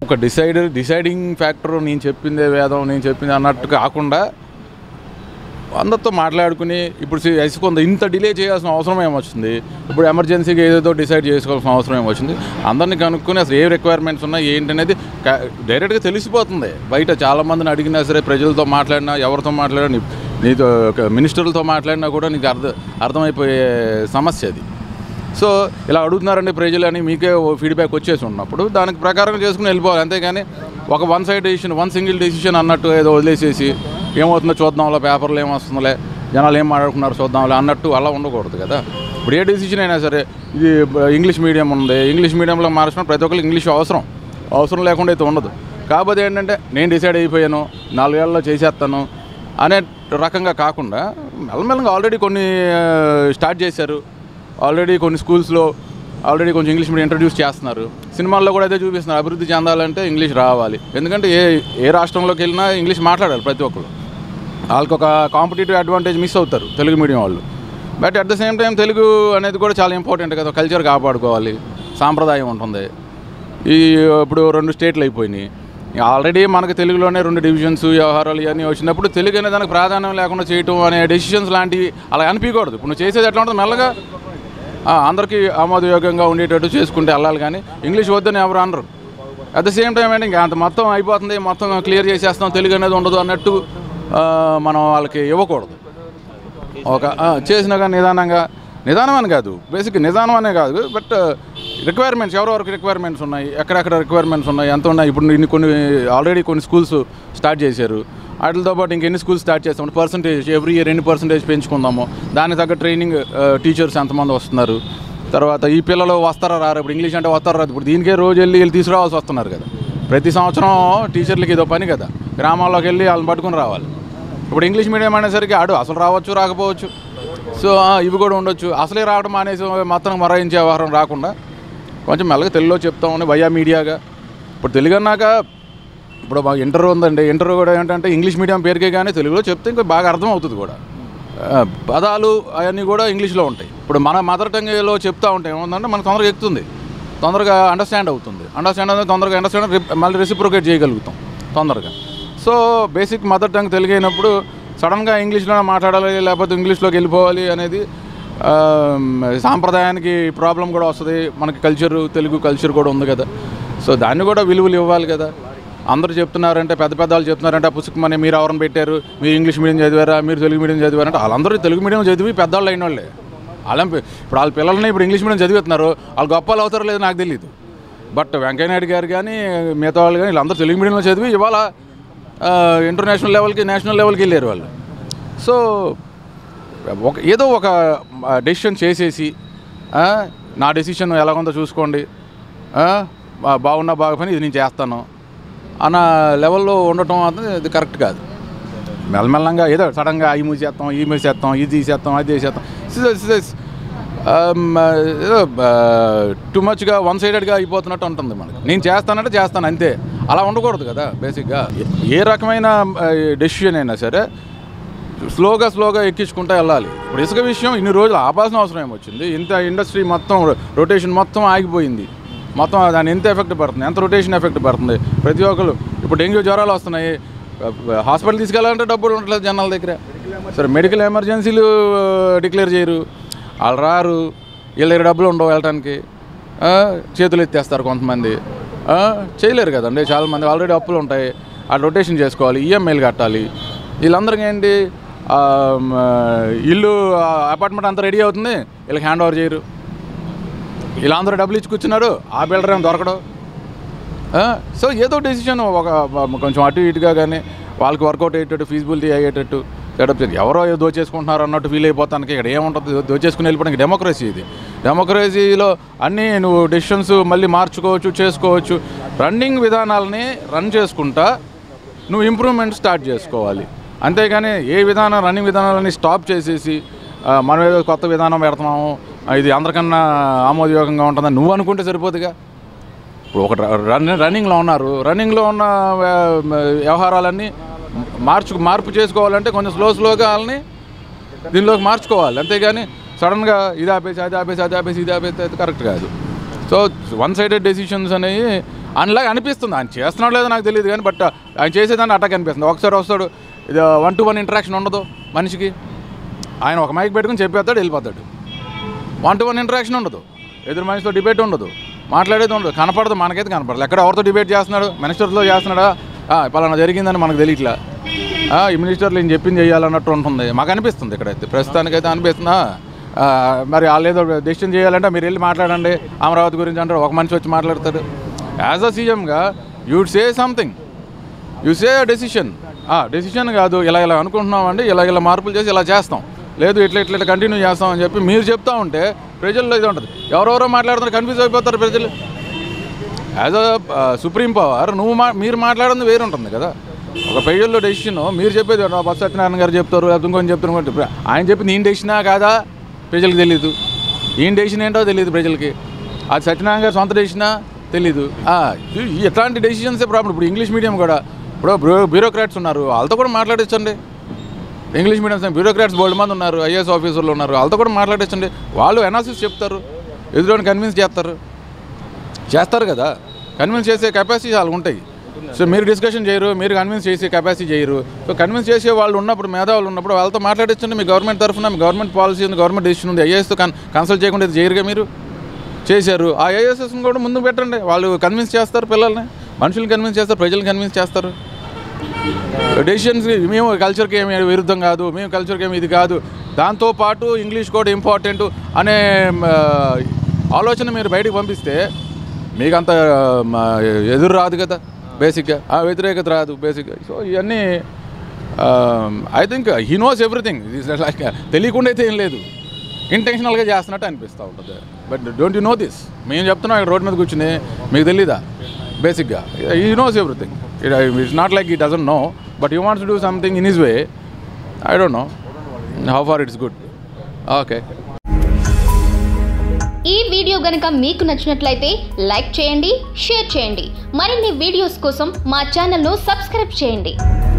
ఒక decide deciding factor నేను చెప్పిందే వేదం నేను చెప్పింది అన్నట్టు కాకుండా అందరితో మాట్లాడుకుని ఇప్పుడు సి- ఎస్ కొంత ఇంత డిలే చేయాల్సిన అవసరం ఏమొచ్చింది ఇప్పుడు ఎమర్జెన్సీగా ఏదేదో డిసైడ్ చేసుకోవాల్సిన అవసరం ఏమొచ్చింది అందరిని కనుక్కొని అసలు ఏ రిక్వైర్మెంట్స్ ఉన్నాయి ఏంటి అనేది క- డైరెక్ట్గా తెలిసిపోతుంది బయట చాలామందిని అడిగినా సరే ప్రజలతో మాట్లాడినా ఎవరితో మాట్లాడినా నీ- నీతో ఒక మినిస్టర్లతో మాట్లాడినా కూడా నీకు అర్థం అర్థమైపోయే సమస్య అది సో ఇలా అడుగుతున్నారండి ప్రజలు అని మీకే ఫీడ్బ్యాక్ వచ్చేసి ఉన్నప్పుడు దానికి ప్రకారం చేసుకుని వెళ్ళిపోవాలి అంతేగాని ఒక one side decision one single decision అన్నట్టు ఏదో వదిలేసేసి ఏమవుతుందో చూద్దాంలే పేపర్లో ఏమొస్తుందిలే జనాలు ఏం మాట్లాడుకున్నారు చూద్దాంలే అన్నట్టు అలా ఉండకూడదు కదా ఇప్పుడు ఏ డెసిషన్ అయినా సరే ఇది ఇంగ్లీష్ మీడియం ఉంది ఇంగ్లీష్ మీడియంలో మార్చిన ప్రతి ఒక్కరికి ఇంగ్లీష్ అవసరం అవసరం లేకుండా అయితే ఉండదు కాకపోతే ఏంటంటే నేను డిసైడ్ అయిపోయాను నాలుగేళ్లలో చేసేస్తాను అనే రకంగా కాకుండా మెల్లమెల్లగా ఆల్రెడీ కొన్ని స్టార్ట్ చేశారు ఆల్రెడీ కొన్ని స్కూల్స్లో ఆల్రెడీ కొంచెం ఇంగ్లీష్ మీడియం ఇంట్రడ్యూస్ చేస్తున్నారు సినిమాల్లో కూడా అదే చూపిస్తున్నారు అభివృద్ధి చెందాలంటే ఇంగ్లీష్ రావాలి ఎందుకంటే ఏ ఏ రాష్ట్రంలోకి వెళ్ళినా ఇంగ్లీష్ మాట్లాడాలి ప్రతి ఒక్కరు వాళ్ళకి ఒక కాంపిటేటివ్ అడ్వాంటేజ్ మిస్ అవుతారు తెలుగు మీడియం వాళ్ళు but at the same time Telugu అనేది కూడా చాలా ఇంపార్టెంట్ కదా కల్చర్ కాపాడుకోవాలి సాంప్రదాయం ఉంటుంది ఈ ఇప్పుడు రెండు స్టేట్లు అయిపోయినాయి ఆల్రెడీ మనకు తెలుగులోనే రెండు డివిజన్స్ వ్యవహారాలు ఇవన్నీ వచ్చినప్పుడు తెలుగు అనే దానికి ప్రాధాన్యం లేకుండా చేయటం అనే డెసిషన్స్ లాంటివి అలా అనిపించకూడదు ఇప్పుడు నువ్వు చేసేది ఎట్లా ఉంటుంది మెల్లగా ఆ, అందరికీ ఆమోదయోగ్యంగా ఉండేటట్టు చేసుకుంటే వెళ్ళాలి కానీ ఇంగ్లీష్ వద్దని ఎవరు అనరు అట్ ద సేమ్ టైం ఏంటి ఇంకా అంత మొత్తం అయిపోతుంది మొత్తం క్లియర్ చేసేస్తాం తెలుగు అనేది ఉండదు అన్నట్టు ఆ, మనం వాళ్ళకి ఇవ్వకూడదు ఒక ఆ, చేసినా కానీ నిదానంగా నిదానం అని కాదు బేసిక్ నిదానం అనే కాదు బట్ రిక్వైర్మెంట్స్ ఎవరెవరికి రిక్వైర్మెంట్స్ ఉన్నాయి ఎక్కడెక్కడ రిక్వైర్మెంట్స్ ఉన్నాయి ఎంత ఉన్నాయి ఇప్పుడు ఇన్ని కొన్ని ఆల్రెడీ కొన్ని స్కూల్స్ స్టార్ట్ చేశారు వాటితో పాటు ఇంకెన్ని స్కూల్స్ స్టార్ట్ చేస్తాం పర్సంటేజ్ ఎవ్రీ ఇయర్ ఎన్ని పర్సంటేజ్ పెంచుకుందాము దానికి తగ్గ ట్రైనింగ్ టీచర్స్ ఎంతమంది వస్తున్నారు తర్వాత ఈ పిల్లలు వస్తారా రారు ఇప్పుడు ఇంగ్లీష్ అంటే వస్తారా రాదు ఇప్పుడు దీనికే రోజు వెళ్ళి వెళ్ళి తీసుకురావాల్సి వస్తున్నారు కదా ప్రతి సంవత్సరం టీచర్లకి ఇదో పని కదా గ్రామాల్లోకి వెళ్ళి వాళ్ళని పట్టుకుని రావాలి ఇప్పుడు ఇంగ్లీష్ మీడియం అనేసరికి ఆడు అసలు రావచ్చు రాకపోవచ్చు సో ఆ, ఇవి కూడా ఉండొచ్చు అసలే రావడం అనేసి మొత్తం మరాయించే వ్యవహారం రాకుండా కొంచెం మెల్లగా తెలుగులో చెప్తామని వయా మీడియాగా ఇప్పుడు తెలుగు అన్నాక ఇప్పుడు మాకు ఇంటర్ ఉందండి ఇంటర్ కూడా ఏంటంటే ఇంగ్లీష్ మీడియం పేరుకే కానీ తెలుగులో చెప్తే ఇంకా బాగా అర్థం అవుతుంది కూడా ఆ, పదాలు అవన్నీ కూడా ఇంగ్లీష్లో ఉంటాయి ఇప్పుడు మన మదర్ టంగ్లో చెప్తా ఉంటే ఏముందంటే మనకు తొందరగా ఎక్కుతుంది తొందరగా అండర్స్టాండ్ అవుతుంది అండర్స్టాండ్ అయితే తొందరగా అండర్స్టాండ్ మళ్ళీ రెసిప్రోకేట్ చేయగలుగుతాం తొందరగా so basic mother tongue Telugu అయినప్పుడు సడన్గా ఇంగ్లీష్లోనే మాట్లాడాలి లేకపోతే ఇంగ్లీష్లోకి వెళ్ళిపోవాలి అనేది ఆ, సాంప్రదాయానికి ప్రాబ్లం కూడా వస్తుంది మనకి కల్చర్ తెలుగు కల్చర్ కూడా ఉంది కదా సో దాన్ని కూడా విలువలు ఇవ్వాలి కదా అందరూ చెప్తున్నారంటే పెద్ద పెద్ద వాళ్ళు చెప్తున్నారంటే ఆ పుస్తకమని మీరు ఎవరిని పెట్టారు మీరు ఇంగ్లీష్ మీడియం చదివారా మీరు తెలుగు మీడియం చదివారంటే వాళ్ళందరూ తెలుగు మీడియం చదివి పెద్దవాళ్ళు అయిన వాళ్ళే వాళ్ళ ఇప్పుడు వాళ్ళ పిల్లల్ని ఇప్పుడు ఇంగ్లీష్ మీడియం చదివేస్తున్నారు వాళ్ళు గొప్ప వాళ్ళు అవుతారో లేదో నాకు తెలియదు బట్ వెంకయ్యనాయుడు గారు కానీ మిగతా వాళ్ళు కానీ వీళ్ళందరూ తెలుగు మీడియంలో చదివి ఇవాళ ఆ, ఇంటర్నేషనల్ లెవెల్కి నేషనల్ లెవెల్కి వెళ్ళారు వాళ్ళు సో ఒక ఏదో ఒక డెసిషన్ చేసేసి ఆ, నా డెసిషన్ ఎలా ఉందో చూసుకోండి ఆ, బా- బాగున్నా బాగా ఇది నేను చేస్తాను అన్న లెవెల్లో ఉండటం అనేది ఇది కరెక్ట్ కాదు మెల్లమెల్లంగా ఏదో సడన్గా ఈ మూసేస్తాం ఈ మూసేస్తాం ఇది తీసేస్తాం అది తీసేస్తాం ఏదో టూ మచ్గా వన్ సైడెడ్గా అయిపోతున్నట్టు ఉంటుంది మనకి నేను చేస్తానంటే చేస్తాను అంతే అలా ఉండకూడదు కదా బేసిక్గా ఏ- ఏ రకమైన డెసిషన్ అయినా సరే స్లోగా స్లోగా ఎక్కించుకుంటూ వెళ్ళాలి ఇప్పుడు ఇసుక విషయం ఇన్ని రోజులు ఆపాల్సిన అవసరం ఏమొచ్చింది ఇంత ఇండస్ట్రీ మొత్తం రొటేషన్ మొత్తం ఆగిపోయింది మొత్తం దాని ఎంత ఎఫెక్ట్ పడుతుంది ఎంత రొటేషన్ ఎఫెక్ట్ పడుతుంది ప్రతి ఒక్కరు ఇప్పుడు డెంగ్యూ జ్వరాలు వస్తున్నాయి హాస్పిటల్ తీసుకెళ్ళాలంటే డబ్బులు ఉండట్లేదు జనాల దగ్గర సరే మెడికల్ ఎమర్జెన్సీలు డిక్లేర్ చేయరు వాళ్ళు రారు వీళ్ళ దగ్గర డబ్బులు ఉండవు వెళ్ళటానికి ఆ, చేతులు ఎత్తేస్తారు కొంతమంది ఆ, చేయలేరు కదండి చాలామంది ఆల్రెడీ అప్పులు ఉంటాయి ఆ రొటేషన్ చేసుకోవాలి ఈఎంఐలు కట్టాలి వీళ్ళందరికీ ఏంటి ఆ, మ, ఇల్లు అపార్ట్మెంట్ అంతా రెడీ అవుతుంది వీళ్ళకి హ్యాండ్ ఓవర్ చేయరు వీళ్ళందరూ డబ్బులు ఇచ్చి కూర్చున్నారు ఆ బిల్డర్ ఏం దొరకడు ఆ, సో ఏదో డెసిషన్ ఒక మ- కొంచెం అటు ఇటుగా కానీ వాళ్ళకి వర్కౌట్ అయ్యేటట్టు ఫీజిబిలిటీ అయ్యేటట్టు సెటప్ చేసి ఎవరో ఏదో దోచేసుకుంటున్నారు అన్నట్టు ఫీల్ అయిపోతానికి ఇక్కడ ఏముంటుంది దో- దోచేసుకుని వెళ్ళిపోవడానికి డెమోక్రసీ ఇది డెమోక్రసీలో అన్నీ నువ్వు డెసిషన్స్ మళ్ళీ మార్చుకోవచ్చు చేసుకోవచ్చు రన్నింగ్ విధానాలని రన్ చేసుకుంటా నువ్వు ఇంప్రూవ్మెంట్ స్టార్ట్ చేసుకోవాలి అంతేగాని ఏ విధానం రన్నింగ్ విధానాలని స్టాప్ చేసేసి ఆ, మనం ఏదో కొత్త విధానం పెడుతున్నాము ఆ, ఇది అందరికన్నా ఆమోదయోగంగా ఉంటుందని నువ్వు అనుకుంటే సరిపోదుగా ఇప్పుడు ఒక రన్ రన్నింగ్లో ఉన్నారు రన్నింగ్లో ఉన్న ఆ, వ్యవహారాలన్నీ మార్చు మార్పు చేసుకోవాలంటే కొంచెం స్లో స్లోగా వాళ్ళని దీనిలోకి మార్చుకోవాలి అంతేగాని సడన్గా ఇది ఆపేసి అది ఆపేసి అది ఆపేసి ఇది ఆపేసి అది కరెక్ట్ కాదు సో వన్ సైడెడ్ డెసిషన్స్ అనేవి ఆయనలాగా అనిపిస్తుంది ఆయన చేస్తున్నాడు లేదో నాకు తెలియదు కానీ బట్ ఆయన చేసేదాన్ని అట్టాక్ అనిపిస్తుంది ఒకసారి వస్తాడు ఇది వన్ టు వన్ ఇంటరాక్షన్ ఉండదు మనిషికి ఆయన ఒక మైక్ పెట్టుకుని చెప్పేస్తాడు వెళ్ళిపోతాడు వన్ టు వన్ ఇంటరాక్షన్ ఉండదు ఎదురు మనిషితో డిబేట్ ఉండదు మాట్లాడేది ఉండదు కనపడదు మనకైతే కనపడదు ఎక్కడ ఎవరితో డిబేట్ చేస్తున్నాడు మినిస్టర్తో చేస్తున్నాడా ఆ, పలానా జరిగిందని మనకు తెలియట్లా ఆ, ఈ మినిస్టర్లు ఏం చెప్పింది చేయాలన్నట్టు ఉంటుంది మాకు అనిపిస్తుంది ఇక్కడైతే ప్రస్తుతానికైతే అనిపిస్తుందా ఆ, మరి వాళ్ళు ఏదో డెసిషన్ చేయాలంటే మీరు వెళ్ళి మాట్లాడండి అమరావతి గురించి అంటారు ఒక మనిషి వచ్చి మాట్లాడతాడు యాజ్ అ సీఎంగా you'd say something you say decision decision కాదు ఇలా ఇలా అనుకుంటున్నామండి ఇలా ఇలా మార్పులు చేసి ఇలా చేస్తాం లేదు ఇట్లా ఇట్లా ఇట్లా కంటిన్యూ చేస్తాం అని చెప్పి మీరు చెప్తా ఉంటే ప్రజల్లో ఇది ఉంటుంది ఎవరెవరో మాట్లాడుతున్నారు కన్ఫ్యూజ్ అయిపోతారు ప్రజలు యాజ్ అ సుప్రీం పవర్ నువ్వు మా మీరు మాట్లాడింది వేరు ఉంటుంది కదా ఒక ప్రజల్లో డెసిషన్ మీరు చెప్పేది "ఆ, బొత్స సత్యనారాయణ గారు చెప్తారు లేకపోతే ఇంకొని చెప్తారు ఇంకోటి చెప్తారు." ఆయన చెప్పింది ఈయన డెసిషనా కాదా ప్రజలకు తెలియదు ఈయన డెసిషన్ ఏంటో తెలియదు ప్రజలకి అది సత్యనారాయణ గారు సొంత డెసిషనా తెలీదు ఆ, ఇ- ఎట్లాంటి డెసిషన్సే ప్రాబ్లం ఇప్పుడు ఇంగ్లీష్ మీడియం కూడా ఇప్పుడు బ్యూరో బ్యూరోక్రాట్స్ ఉన్నారు వాళ్ళతో కూడా మాట్లాడించండి ఇంగ్లీష్ మీడియం బ్యూరోక్రాట్స్ బోల్డ్ మంది ఉన్నారు ఐఏఎస్ ఆఫీసర్లు ఉన్నారు వాళ్ళతో కూడా మాట్లాడించండి వాళ్ళు అనాలిసిస్ చెప్తారు ఎదురుని కన్విన్స్ చేస్తారు చేస్తారు కదా కన్విన్స్ చేసే కెపాసిటీ వాళ్ళకు ఉంటాయి సో మీరు డిస్కషన్ చేయరు మీరు కన్విన్స్ చేసే కెపాసిటీ చేయరు సో కన్విన్స్ చేసే వాళ్ళు ఉన్నప్పుడు మేధావులు ఉన్నప్పుడు వాళ్ళతో మాట్లాడించండి మీ గవర్నమెంట్ తరఫున మీ గవర్నమెంట్ పాలసీ ఉంది గవర్నమెంట్ డెసిషన్ ఉంది ఐఏఎస్తో కన్ కన్సల్ట్ చేయకుండా ఇది చేయరుగా మీరు చేశారు ఆ ఐఏఎస్ఎస్ని కూడా ముందుకు పెట్టండి వాళ్ళు కన్విన్స్ చేస్తారు పిల్లల్ని మనుషుల్ని కన్విన్స్ చేస్తారు ప్రజల్ని కన్విన్స్ చేస్తారు డెసిషన్స్ మేము కల్చర్కి ఏమి విరుద్ధం కాదు మేము కల్చర్కి ఏమి ఇది కాదు దాంతోపాటు ఇంగ్లీష్ కూడా ఇంపార్టెంట్ అనే మ, ఆలోచన మీరు బయటకు పంపిస్తే మీకు అంత మ, ఎదురు రాదు కదా బేసిక్గా ఆ వ్యతిరేకత రాదు బేసిక్గా సో ఇవన్నీ I think he knows everything like తెలియకుండా అయితే ఏం లేదు ఇంటెన్షనల్గా చేస్తున్నట్టు అనిపిస్తూ ఉంటుంది but don't you know this మేము చెప్తున్నాం ఇక్కడ రోడ్ మీద కూర్చుని మీకు తెలీదా బేసిక్గా he knows everything it's not like he doesn't know but you wants do something in his way I don't know how far it's good okay ఈ video గనుక మీకు నచ్చినట్లయితే లైక్ చేయండి షేర్ చేయండి మరిన్ని వీడియోస్ కోసం మా ఛానల్ను సబ్స్క్రైబ్ చేయండి